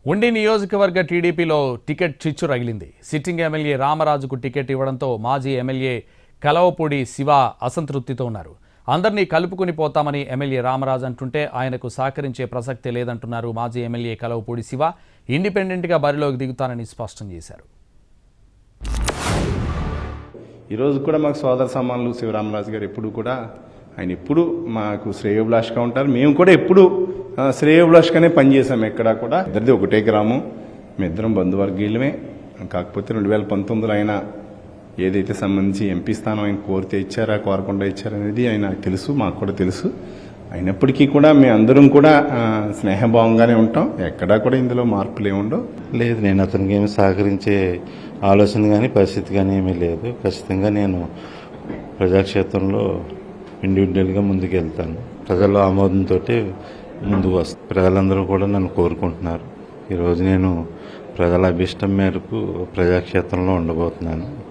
ఉండి నియోజకవర్గ టీడీపీలో టికెట్ చిచ్చు రగిలింది సిట్టింగ్ ఎమ్మెల్యే రామరాజుకు టికెట్ ఇవ్వడంతో మాజీ ఎమ్మెల్యే కలవపూడి శివ అసంతృప్తితో ఉన్నారు అందరినీ కలుపుకుని పోతామని ఎమ్మెల్యే రామరాజు అంటుంటే ఆయనకు సహకరించే ప్రసక్తే లేదంటున్నారు మాజీ ఎమ్మెల్యే కలవపూడి శివ ఇండిపెండెంట్గా బరిలోకి దిగుతానని స్పష్టం చేశారు ఈరోజు కూడా మాకు సోదర సమానులు శివరామరాజు గారు ఎప్పుడు కూడా ఆయన ఎప్పుడు మాకు శ్రేయోభిలాష్గా ఉంటారు మేము కూడా ఎప్పుడు ఆ, శ్రేయోభిలాష్గానే పనిచేసాం ఎక్కడా కూడా ఇద్దరిది ఒకటే గ్రామం మీ ఇద్దరం బంధువర్గీయులమే కాకపోతే రెండు వేల పంతొమ్మిదిలో ఆయన ఏదైతే సంబంధించి ఎంపీ స్థానం ఆయన కోరితే ఇచ్చారా కోరకుండా ఇచ్చారనేది ఆయన తెలుసు మాకు కూడా తెలుసు అయినప్పటికీ కూడా మేము అందరం కూడా ఆ, స్నేహభావంగానే ఉంటాం ఎక్కడా కూడా ఇందులో మార్పులు ఏముండవు లేదు నేను అతనికి ఏమి సహకరించే ఆలోచన కానీ పరిస్థితి కానీ ఏమీ లేదు ఖచ్చితంగా నేను ప్రజాక్షేత్రంలో ఇండివిజువల్గా ముందుకు వెళ్తాను ప్రజల ఆమోదంతో ముందుకు వస్తాను ప్రజలందరూ కూడా నన్ను కోరుకుంటున్నారు ఈరోజు నేను ప్రజల అభిష్టం మేరకు ప్రజాక్షేత్రంలో ఉండబోతున్నాను